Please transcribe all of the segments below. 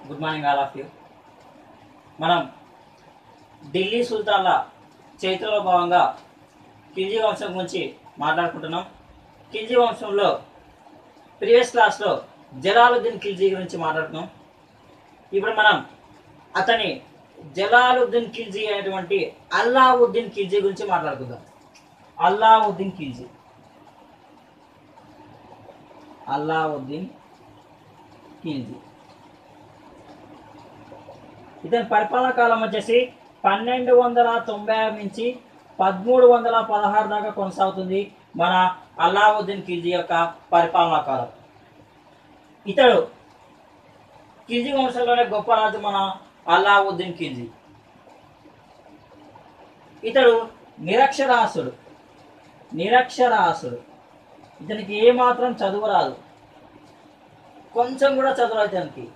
good morning all of you మనం ఢిల్లీ సుల్తాన్ల చరిత్రలో భాగంగా ఖిల్జీ వంశం గురించి మాట్లాడుకుంటున్నాం ఖిల్జీ వంశంలో ప్రీవియస్ క్లాస్లో జలాలుద్దీన్ ఖిల్జీ గురించి మాట్లాడుతున్నాం ఇప్పుడు మనం అతని జలాలుద్దీన్ ఖిల్జీ అనేటువంటి అల్లావుద్దీన్ ఖిల్జీ గురించి మాట్లాడుకుందాం అల్లావుద్దీన్ ఖిల్జీ అల్లావుద్దీన్ ఖిల్జీ ఇతని పరిపాలనా కాలం వచ్చేసి పన్నెండు వందల తొంభై ఆరు నుంచి పదమూడు వందల పదహారు దాకా కొనసాగుతుంది మన అల్లావుద్దీన్ ఖిల్జీ యొక్క పరిపాలనా కాలం ఇతడు ఖిల్జీ వంశంలోనే గొప్ప రాజు మన అల్లావుద్దీన్ ఖిల్జీ ఇతడు నిరక్షరాసుడు నిరక్షరాసుడు ఇతనికి ఏమాత్రం చదువు రాదు కొంచెం కూడా చదువు రాదు ఇతనికి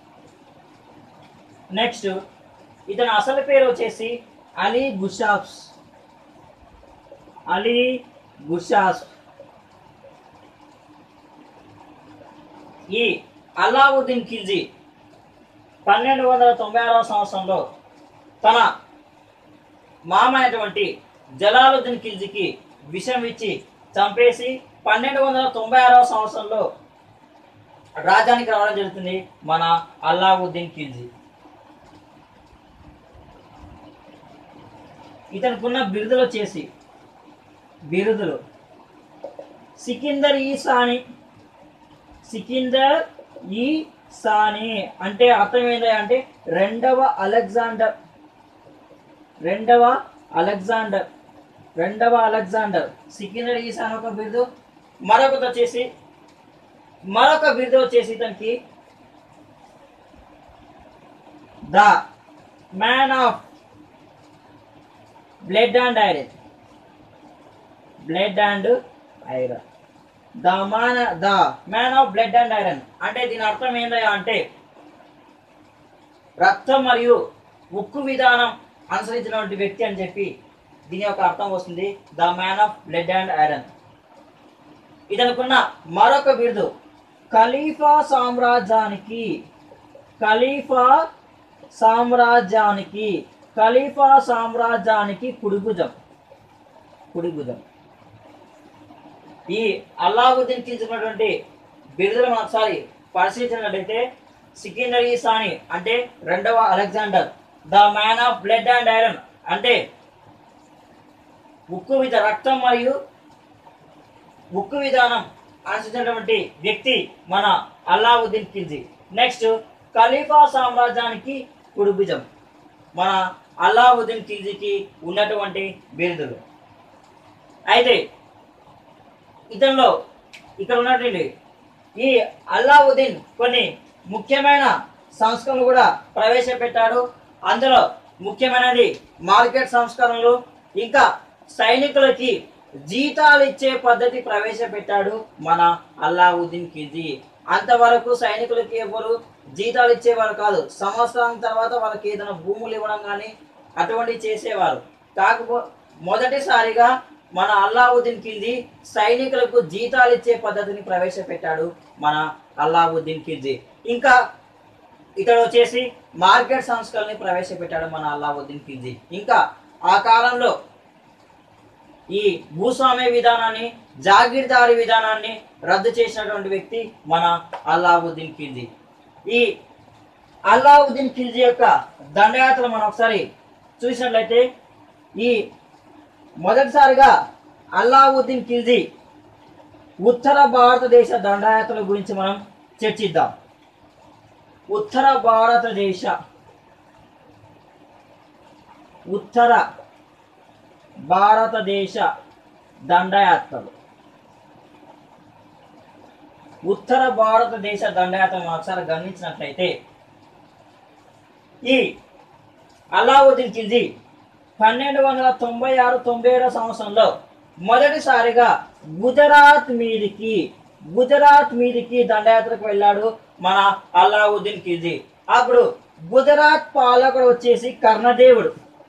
నెక్స్ట్ ఇతని అసలు పేరు వచ్చేసి అలీ గుషాఫ్స్ అలీ గుషాఫ్ ఈ అలావుద్దీన్ ఖిల్జీ పన్నెండు వందల తొంభై ఆరవ సంవత్సరంలో తన మామ అయినటువంటి జలాలుద్దీన్ ఖిల్జీకి విషం ఇచ్చి చంపేసి పన్నెండు వందల తొంభై ఆరవ సంవత్సరంలో రాజ్యానికి రావడం జరుగుతుంది మన అల్లావుద్దీన్ ఖిల్జీ ఇతనికున్న బిరుదులు వచ్చేసి బిరుదులు సికిందర్ ఈ సాని సికిందర్ ఈ సాని అంటే అర్థం ఏంటి అంటే రెండవ అలెగ్జాండర్ రెండవ అలెగ్జాండర్ రెండవ అలెగ్జాండర్ సికిందర్ ఈ సాని ఒక బిరుదు మరొకటి వచ్చేసి మరొక బిరుదు వచ్చేసి ఇతనికి the man of blood and iron blood and iron the man the man of blood and iron అంటే దీని అర్థం ఏంటయ్యా అంటే రక్తం మరియు ఉక్కు విధానం అనుసరించినటువంటి వ్యక్తి అని చెప్పి దీని యొక్క అర్థం వస్తుంది the man of blood and iron ఇతనుకున్న మరొక బిరుదు ఖలీఫా సామ్రాజ్యానికి ఖలీఫా సామ్రాజ్యానికి ఖలీఫా సామ్రాజ్యానికి కుడిభుజం కుడిభుజం ఈ అల్లావుద్దీన్ తీసుకున్నటువంటి బిరుదులను ఒకసారి పరిశీలించినట్లయితే సికిందర్ ఈ సాని అంటే రెండవ Alexander the man of blood and iron అంటే ఉక్కు విధ రక్తం మరియు ఉక్కు విధానం అనుసరించినటువంటి వ్యక్తి మన అల్లావుద్దీన్ ఖిల్జీ నెక్స్ట్ ఖలీఫా సామ్రాజ్యానికి కుడిభుజం మన అల్లావుద్దీన్ ఖిల్జీకి ఉన్నటువంటి బిరుదులు అయితే ఇతనిలో ఇక్కడ ఉన్నటువంటి ఈ అల్లావుద్దీన్ కొన్ని ముఖ్యమైన సంస్కరణలు కూడా ప్రవేశపెట్టాడు అందులో ముఖ్యమైనది మార్కెట్ సంస్కరణలు ఇంకా సైనికులకి జీతాలు ఇచ్చే పద్ధతి ప్రవేశపెట్టాడు మన అల్లావుద్దీన్ ఖిల్జీ అంతవరకు సైనికులకి ఎవరు జీతాలు ఇచ్చేవారు కాదు సంవత్సరం తర్వాత వాళ్ళకి ఏదైనా భూములు ఇవ్వడం కానీ అటువంటివి చేసేవారు కాకపో మొదటిసారిగా మన అల్లావుద్దీన్ ఖిల్జీ సైనికులకు జీతాలు ఇచ్చే పద్ధతిని ప్రవేశపెట్టాడు మన అల్లావుద్దీన్ ఖిల్జీ ఇంకా ఇతడు వచ్చేసి మార్కెట్ సంస్కరణని ప్రవేశపెట్టాడు మన అల్లావుద్దీన్ ఖిల్జీ ఇంకా ఆ కాలంలో ఈ భూస్వామ్య విధానాన్ని జాగీర్దారీ విధానాన్ని రద్దు చేసినటువంటి వ్యక్తి మన అల్లావుద్దీన్ ఖిల్జీ ఈ అల్లావుద్దీన్ ఖిల్జీ యొక్క దండయాత్ర మనం ఒకసారి చూసినట్లయితే ఈ మొదటిసారిగా అల్లావుద్దీన్ ఖిల్జీ ఉత్తర భారతదేశ దండయాత్రల గురించి మనం చర్చిద్దాం ఉత్తర భారతదేశ ఉత్తర భారతదేశ దండయాత్రలు ఉత్తర భారతదేశ దండయాత్రను ఒకసారి గమనించినట్లయితే ఈ అలావుద్దీన్ ఖిల్జీ పన్నెండు వందల తొంభై ఆరు తొంభై ఏడో సంవత్సరంలో మొదటిసారిగా గుజరాత్ మీదికి గుజరాత్ మీదికి దండయాత్రకు వెళ్ళాడు మన అలావుద్దీన్ ఖిల్జీ అప్పుడు గుజరాత్ పాలకుడు వచ్చేసి కర్ణదేవుడు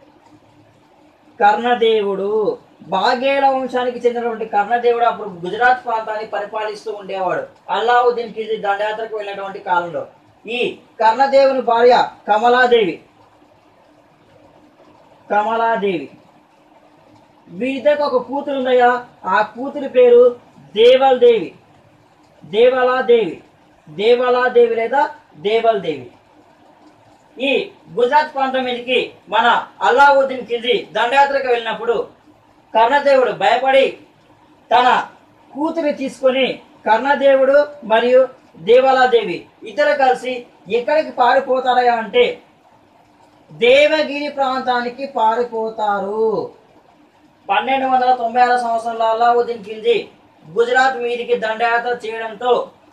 కర్ణదేవుడు బాఘేల వంశానికి చెందినటువంటి కర్ణదేవుడు అప్పుడు గుజరాత్ ప్రాంతాన్ని పరిపాలిస్తూ ఉండేవాడు అల్లావుద్దీన్ ఖిల్జీ దండయాత్రకు వెళ్ళినటువంటి కాలంలో ఈ కర్ణదేవుని భార్య కమలాదేవి కమలాదేవి వీరిద్దరికి ఒక కూతురు ఉందయ్యా ఆ కూతురి పేరు దేవల్దేవి దేవలాదేవి దేవలాదేవి లేదా దేవల్దేవి ఈ గుజరాత్ ప్రాంతం మీదకి మన అల్లావుద్దీన్ ఖిల్జీ దండయాత్రకు వెళ్ళినప్పుడు కర్ణదేవుడు భయపడి తన కూతురి తీసుకొని కర్ణదేవుడు మరియు దేవలాదేవి ఇద్దరు కలిసి ఎక్కడికి పారిపోతారయ్యా అంటే దేవగిరి ప్రాంతానికి పారిపోతారు పన్నెండు వందల తొంభై ఆరు సంవత్సరంలో అల్లావుద్దీన్ ఖిల్జీ గుజరాత్ మీదికి దండయాత్ర చేయడంతో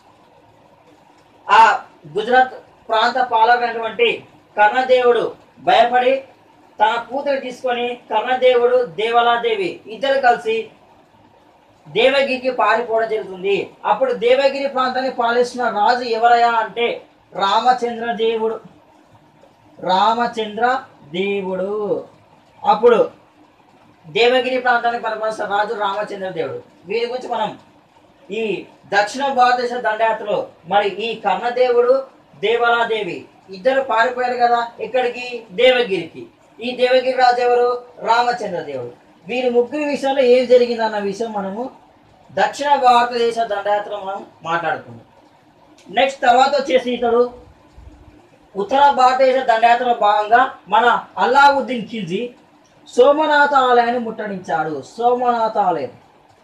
ఆ గుజరాత్ ప్రాంత పాలకుడైనటువంటి కర్ణదేవుడు భయపడి తన కూతురు తీసుకొని కర్ణదేవుడు దేవలాదేవి ఇద్దరు కలిసి దేవగిరికి పారిపోవడం జరుగుతుంది అప్పుడు దేవగిరి ప్రాంతాన్ని పాలిస్తున్న రాజు ఎవరయ్యా అంటే రామచంద్ర దేవుడు రామచంద్ర దేవుడు అప్పుడు దేవగిరి ప్రాంతానికి పరిపాలిస్తున్న రాజు రామచంద్ర దేవుడు వీరి గురించి మనం ఈ దక్షిణ భారతదేశ దండయాత్రలో మరి ఈ కర్ణదేవుడు దేవలాదేవి ఇద్దరు పారిపోయారు కదా ఇక్కడికి దేవగిరికి ఈ దేవగిరి రాజు ఎవరు రామచంద్ర దేవుడు వీరి ముగ్గురు విషయంలో ఏం జరిగింది అన్న విషయం మనము దక్షిణ భారతదేశ దండయాత్ర మనం మాట్లాడుకుందాం నెక్స్ట్ తర్వాత వచ్చేసి ఇతడు ఉత్తర భారతదేశ దండయాత్రలో భాగంగా మన అల్లావుద్దీన్ ఖిల్జీ సోమనాథ ఆలయాన్ని ముట్టడించాడు సోమనాథ ఆలయం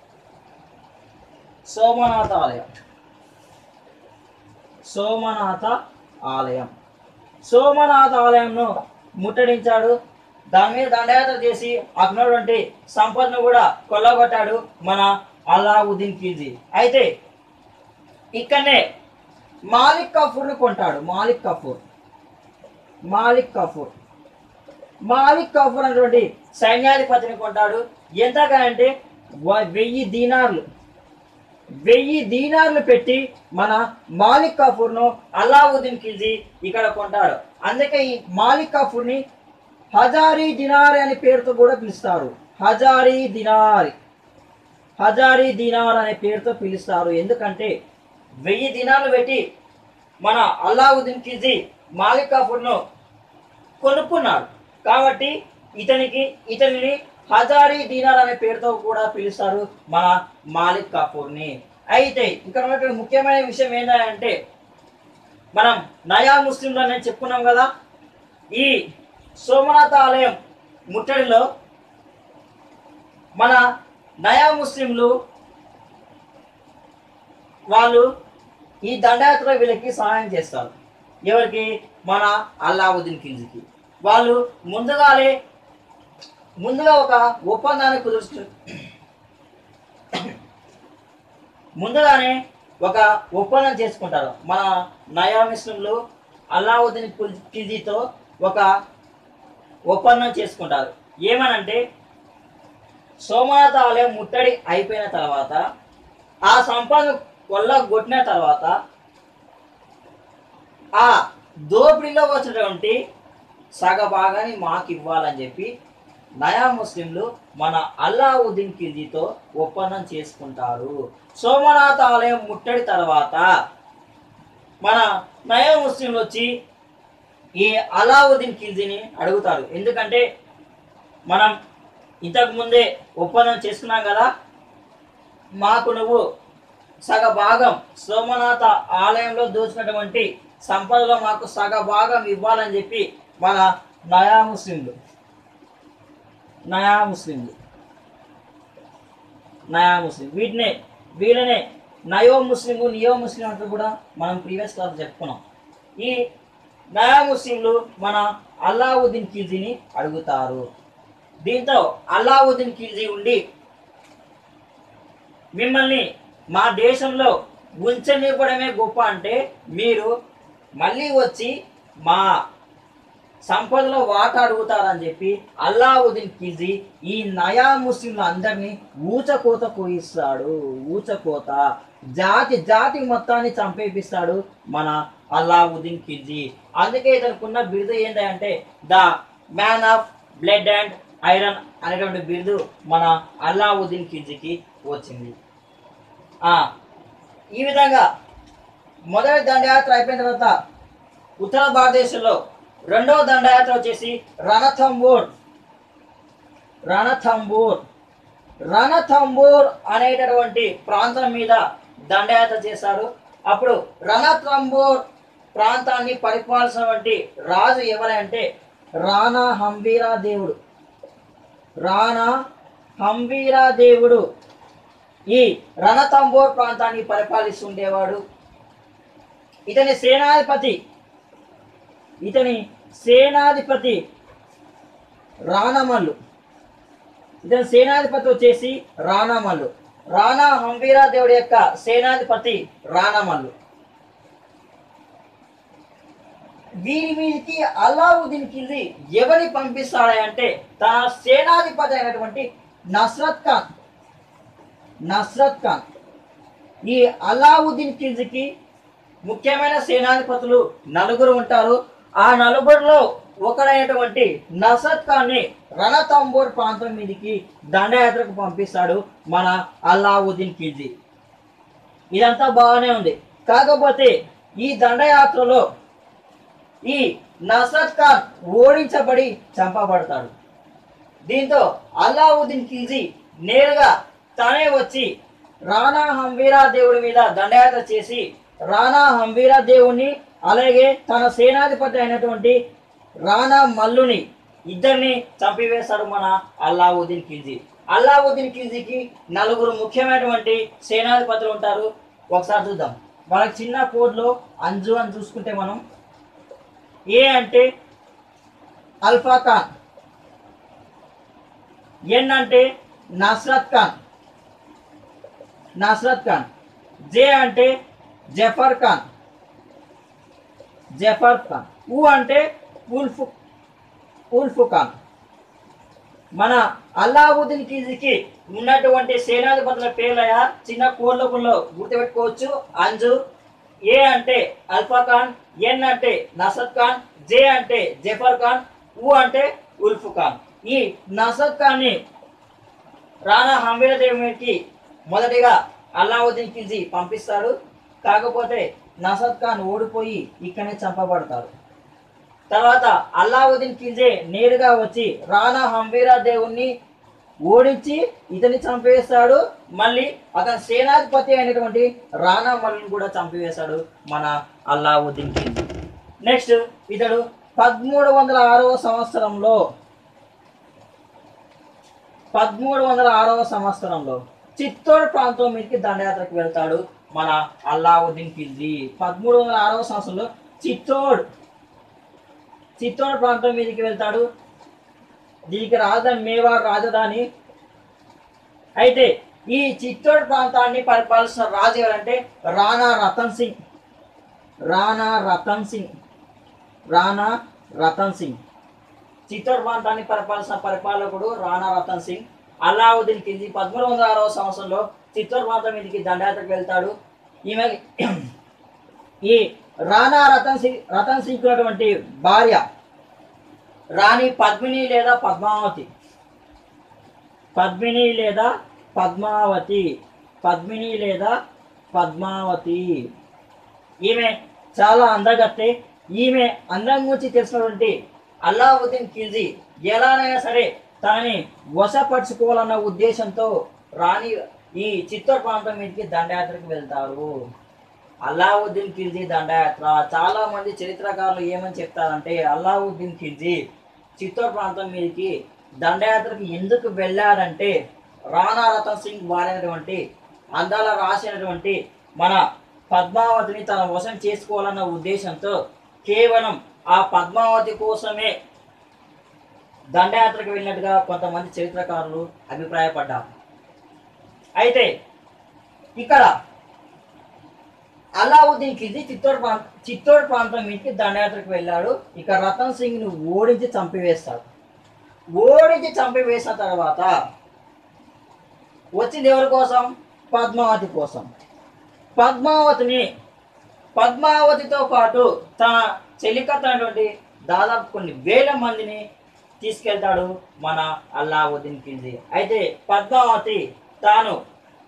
సోమనాథ ఆలయం సోమనాథ ఆలయం సోమనాథ ఆలయంను ముట్టడించాడు దాని మీద దండయాత్ర చేసి అక్కడ సంపదను కూడా కొల్లగొట్టాడు మన అలావుద్దీన్ ఖిల్జీ అయితే ఇక్కడనే మాలిక్ కఫూర్ని కొంటాడు మాలిక్ కఫూర్ మాలిక్ కఫూర్ మాలిక్ కఫూర్ అనేటువంటి సైన్యాధిపతిని కొంటాడు ఎంతగా అంటే వ- వెయ్యి దీనార్లు వెయ్యి దీనార్లు పెట్టి మన మాలిక్ కఫూర్ను అలావుద్దీన్ ఖిల్జీ ఇక్కడ కొంటాడు అందుకే ఈ మాలిక్ కఫూర్ని హజారీ దినార్ అనే పేరుతో కూడా పిలుస్తారు హజారీ దినార్ హజారీ దినార్ అనే పేరుతో పిలుస్తారు ఎందుకంటే వెయ్యి దినాలు పెట్టి మన అల్లావుద్దీన్ ఖిల్జీ మాలిక్ కఫూర్ను కొనుక్కున్నాడు కాబట్టి ఇతనికి ఇతనిని హజారీ దీనార్ అనే పేరుతో కూడా పిలుస్తారు మన మాలిక్ కపూర్ని అయితే ఇక్కడ ఉన్నటువంటి ముఖ్యమైన విషయం ఏంటంటే మనం నయా ముస్లింలు అనేది చెప్పుకున్నాం కదా ఈ సోమనాథ ఆలయం ముట్టడిలో మన నయా ముస్లింలు వాళ్ళు ఈ దండయాత్ర వీళ్ళకి సహాయం చేస్తారు ఎవరికి మన అల్లావుద్దీన్ ఖిల్జీకి వాళ్ళు ముందుగానే ముందుగా ఒక ఒప్పందాన్ని కుదుర్చు ముందుగానే ఒక ఒప్పందం చేసుకుంటారు మన నయా ముస్లింలు అల్లావుద్దీన్ ఖిల్- ఖిల్జీతో ఒక ఒప్పందం చేసుకుంటారు ఏమనంటే సోమనాథ ఆలయం ముట్టడి అయిపోయిన తర్వాత ఆ సంపదను కొల్లగొట్టిన తర్వాత ఆ దోపిడీలో వచ్చినటువంటి సగ భాగాన్ని మాకు ఇవ్వాలని చెప్పి నయా ముస్లింలు మన అల్లావుద్దీన్ ఖిల్జీతో ఒప్పందం చేసుకుంటారు సోమనాథ ఆలయం ముట్టడి తర్వాత మన నయా ముస్లింలు వచ్చి ఈ అలావుద్దీన్ ఖిల్జీని అడుగుతారు ఎందుకంటే మనం ఇంతకు ముందే ఒప్పందం చేసుకున్నాం కదా మాకు నువ్వు సగ భాగం సోమనాథ ఆలయంలో దోచుకున్నటువంటి సంపదలో మాకు సగ భాగం ఇవ్వాలని చెప్పి మన నయా ముస్లింలు నయా ముస్లింలు నయా ముస్లిం వీటినే వీళ్ళనే నయో ముస్లింలు నియో ముస్లిం అంటూ కూడా మనం ప్రీవియస్ క్లాస్ చెప్పుకున్నాం ఈ నయా ముస్లింలు మన అల్లావుద్దీన్ ఖిల్జీని అడుగుతారు దీంతో అల్లావుద్దీన్ ఖిల్జీ ఉండి మిమ్మల్ని మా దేశంలో ఉంచనివ్వడమే గొప్ప అంటే మీరు మళ్ళీ వచ్చి మా సంపదలో వాటా అడుగుతారని చెప్పి అల్లావుద్దీన్ ఖిల్జీ ఈ నయా ముస్లింలు అందరినీ ఊచకోత కోయిస్తాడు ఊచకోత జాతి జాతి మొత్తాన్ని చంపేపిస్తాడు మన అల్లావుద్దీన్ ఖిల్జీ అందుకే ఇతనుకున్న బిరుదు ఏంటంటే the man of blood and iron అనేటువంటి బిరుదు మన అల్లావుద్దీన్ ఖిల్జీకి వచ్చింది ఆ, ఈ విధంగా మొదటి దండయాత్ర అయిపోయిన తర్వాత ఉత్తర భారతదేశంలో రెండవ దండయాత్ర వచ్చేసి రణథంబోర్ రణథంబోర్ రణథంబోర్ అనేటటువంటి ప్రాంతం మీద దండయాత్ర చేశారు అప్పుడు రణథంబోర్ ప్రాంతాన్ని పరిపాలిసినటువంటి రాజు ఎవరంటే రాణా హంబీరా దేవుడు రాణా హంబీరా దేవుడు ఈ రణతంబోర్ ప్రాంతాన్ని పరిపాలిస్తుండేవాడు ఇతని సేనాధిపతి ఇతని సేనాధిపతి రాణమల్లు ఇతని సేనాధిపతి వచ్చేసి రాణమల్లు రాణా హంబీరా దేవుడి యొక్క సేనాధిపతి రాణమల్లు వీరి మీదకి అలావుద్దీన్ ఖిల్జీ ఎవరిని పంపిస్తాడంటే తన సేనాధిపతి అయినటువంటి నస్రత్ ఖాన్ నస్రత్ ఖాన్ ఈ అలావుద్దీన్ ఖిల్జీకి ముఖ్యమైన సేనాధిపతులు నలుగురు ఉంటారు ఆ నలుగురిలో ఒకడైనటువంటి నసరత్ ఖాన్ని రణతంబోర్ ప్రాంతం మీదకి దండయాత్రకు పంపిస్తాడు మన అల్లావుద్దీన్ ఖిల్జీ ఇదంతా బాగానే ఉంది కాకపోతే ఈ దండయాత్రలో ఈ నసరత్ ఖాన్ ఓడించబడి చంపబడతాడు దీంతో అల్లావుద్దీన్ ఖిల్జీ నేరుగా తనే వచ్చి రాణా హంవీరా దేవుడి మీద దండయాత్ర చేసి రాణా హంవీరా దేవుణ్ణి అలాగే తన సేనాధిపతి అయినటువంటి రాణా మల్లుని ఇద్దరిని చంపివేశాడు మన అల్లావుద్దీన్ ఖిల్జీ అల్లావుద్దీన్ ఖిల్జీకి నలుగురు ముఖ్యమైనటువంటి సేనాధిపతులు ఉంటారు ఒకసారి చూద్దాం వాళ్ళకి చిన్న కోడ్లో అంజు అని చూసుకుంటే మనం ఏ అంటే అల్ఫా ఖాన్ ఎన్ అంటే నస్రత్ ఖాన్ నస్రత్ ఖాన్ జే అంటే జఫర్ ఖాన్ జఫర్ ఖాన్ ఊ అంటే ఉల్ఫ్ ఉల్ఫ్ ఖాన్ మన అల్లావుద్దీన్ ఖిల్జీకి ఉన్నటువంటి సేనాధిపతుల పేర్లయ చిన్న కోళ్ళకుల్లో గుర్తుపెట్టుకోవచ్చు అంజు ఏ అంటే అల్ఫా ఖాన్ ఎన్ అంటే నసద్ ఖాన్ జే అంటే జఫర్ ఖాన్ ఊ అంటే ఉల్ఫ్ ఖాన్ ఈ నసద్ ఖాన్ని రాణా హంబీరదేవికి మొదటిగా అల్లావుద్దీన్ ఖిల్జీ పంపిస్తాడు కాకపోతే నసద్ ఖాన్ ఓడిపోయి ఇక్కడనే చంపబడతాడు తర్వాత అల్లావుద్దీన్ ఖిల్జీ నేరుగా వచ్చి రాణా హంబీరా దేవుణ్ణి ఓడించి ఇతన్ని చంపేస్తాడు మళ్ళీ అతని సేనాధిపతి అయినటువంటి రాణా మల్లిని కూడా చంపివేశాడు మన అల్లావుద్దీన్ ఖిల్జీ నెక్స్ట్ ఇతడు పదమూడు వందల ఆరవ సంవత్సరంలో పదమూడు వందల ఆరవ సంవత్సరంలో చిత్తోడ్ ప్రాంతం మీదకి దండయాత్రకు వెళ్తాడు మన అల్లావుద్దీన్ ఖిల్జీ పదమూడు వందల ఆరవ సంవత్సరంలో చిత్తోడ్ చిత్తోడ్ ప్రాంతం మీదకి వెళ్తాడు దీనికి రాజధాని మేవాడ్ రాజధాని అయితే ఈ చిత్తోడ్ ప్రాంతాన్ని పరిపాలిస్తున్న రాజు ఎవరంటే రాణా రతన్ సింగ్ రాణా రతన్ సింగ్ రాణా రతన్ సింగ్ చిత్తోడ్ ప్రాంతాన్ని పరిపాలిస్తున్న పరిపాలకుడు రాణా రతన్ సింగ్ అల్లావుద్దీన్ ఖిల్జీ పదమూడు వందల ఆరవ సంవత్సరంలో చిత్తోడ్ ప్రాంతం మీదకి దండయాత్రకు వెళ్తాడు ఈమె ఈ రాణా రతన్ సింగ్ రతన్ సింగ్ ఉన్నటువంటి భార్య రాణి పద్మిని లేదా పద్మావతి పద్మిని లేదా పద్మావతి పద్మిని లేదా పద్మావతి ఈమె చాలా అందగత్తే ఈమె అందం గురించి తెలిసినటువంటి అల్లావుద్దీన్ ఖిల్జీ ఎలానైనా సరే తనని వశపరుచుకోవాలన్న ఉద్దేశంతో రాణి ఈ చిత్తూరు ప్రాంతం మీదకి దండయాత్రకు వెళ్తారు అల్లావుద్దీన్ ఖిల్జీ దండయాత్ర చాలా మంది చరిత్రకారులు ఏమని చెప్తారంటే అల్లావుద్దీన్ ఖిల్జీ చిత్తూరు ప్రాంతం మీదకి దండయాత్రకు ఎందుకు వెళ్ళాడంటే రాణా రతన్ సింగ్ వాడినటువంటి అందాల రాసినటువంటి మన పద్మావతిని తన వశం చేసుకోవాలన్న ఉద్దేశంతో కేవలం ఆ పద్మావతి కోసమే దండయాత్రకు వెళ్ళినట్టుగా కొంతమంది చరిత్రకారులు అభిప్రాయపడ్డారు అయితే ఇక్కడ అలావుద్దీన్ ఖిల్జీ చిత్తోడ్ ప్రాంత చిత్తోడ్ ప్రాంతం మీదకి దండయాత్రకు వెళ్ళాడు ఇక రతన్ సింగ్ ను ఓడించి చంపివేస్తాడు ఓడించి చంపివేసిన తర్వాత వచ్చింది ఎవరి కోసం పద్మావతి కోసం పద్మావతిని పద్మావతితో పాటు తన చెలికత్తైనటువంటి దాదాపు కొన్ని వేల మందిని తీసుకెళ్తాడు మన అల్లావుద్దీన్ ఖిల్జీ అయితే పద్మావతి తాను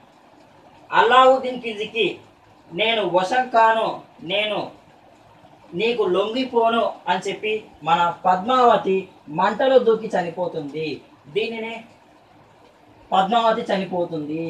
అల్లావుద్దీన్ ఖిల్జీకి నేను వశం కాను నేను నీకు లొంగిపోను అని చెప్పి మన పద్మావతి మంటలో దూకి చనిపోతుంది దీనినే పద్మావతి చనిపోతుంది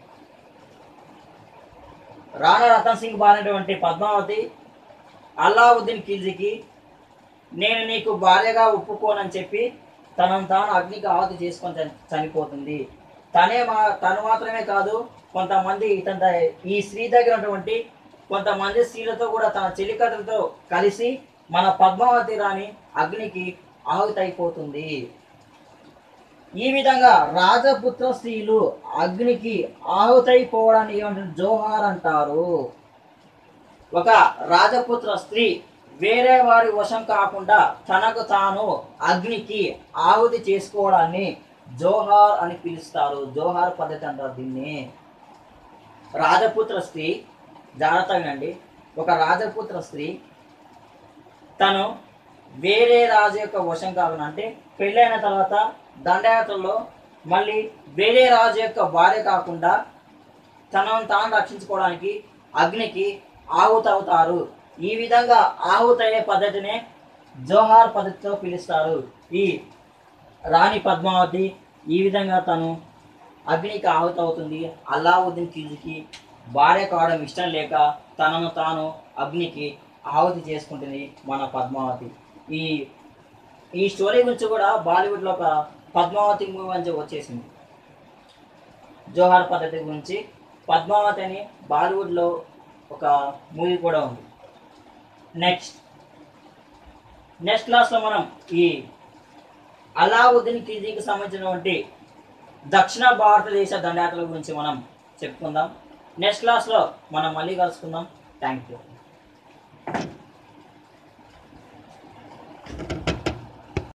రాణా రతన్ సింగ్ బారినటువంటి పద్మావతి అల్లావుద్దీన్ ఖిల్జీకి నేను నీకు భార్యగా ఒప్పుకోనని చెప్పి తనను తాను అగ్నికి ఆహుతి చేసుకొని చని- చనిపోతుంది తనే మా తను మాత్రమే కాదు కొంతమంది ఇతని ద- ఈ స్త్రీ దగ్గర ఉన్నటువంటి కొంతమంది స్త్రీలతో కూడా తన చెలికతులతో కలిసి మన పద్మావతి రాణి అగ్నికి ఆహుతి అయిపోతుంది ఈ విధంగా రాజపుత్ర స్త్రీలు అగ్నికి ఆహుతైపోవడాన్ని ఏమంటారు జోహార్ అంటారు ఒక రాజపుత్ర స్త్రీ వేరే వారి వశం కాకుండా తనకు తాను అగ్నికి ఆహుతి చేసుకోవడాన్ని జోహార్ అని పిలుస్తారు జోహార్ పద్ధతి అంటారు దీన్ని రాజపుత్ర స్త్రీ జాగ్రత్తగా వినండి ఒక రాజపుత్ర స్త్రీ తను వేరే రాజు యొక్క వశం కాకుండా అంటే పెళ్ళైన తర్వాత దండయాత్రలో మళ్ళీ వేరే రాజు యొక్క భార్య కాకుండా తనను తాను రక్షించుకోవడానికి అగ్నికి ఆహుతవుతారు ఈ విధంగా ఆహుతయ్యే పద్ధతినే జోహార్ పద్ధతితో పిలుస్తారు ఈ రాణి పద్మావతి ఈ విధంగా తను అగ్నికి ఆహుతవుతుంది అల్లావుద్దీన్ ఖిల్జీకి భార్య కావడం ఇష్టం లేక తనను తాను అగ్నికి ఆహుతి చేసుకుంటుంది మన పద్మావతి ఈ ఈ స్టోరీ గురించి కూడా బాలీవుడ్లో ఒక పద్మావతి మూవీ అని చెప్పి వచ్చేసింది జోహార్ పద్ధతి గురించి పద్మావతి అని బాలీవుడ్లో ఒక మూవీ కూడా ఉంది నెక్స్ట్ నెక్స్ట్ క్లాస్లో మనం ఈ అలావుద్దీన్ ఖిల్జీకి సంబంధించినటువంటి దక్షిణ భారతదేశ దండయాత్రల గురించి మనం చెప్పుకుందాం నెక్స్ట్ క్లాస్లో మనం మళ్ళీ కలుసుకుందాం థ్యాంక్ యూ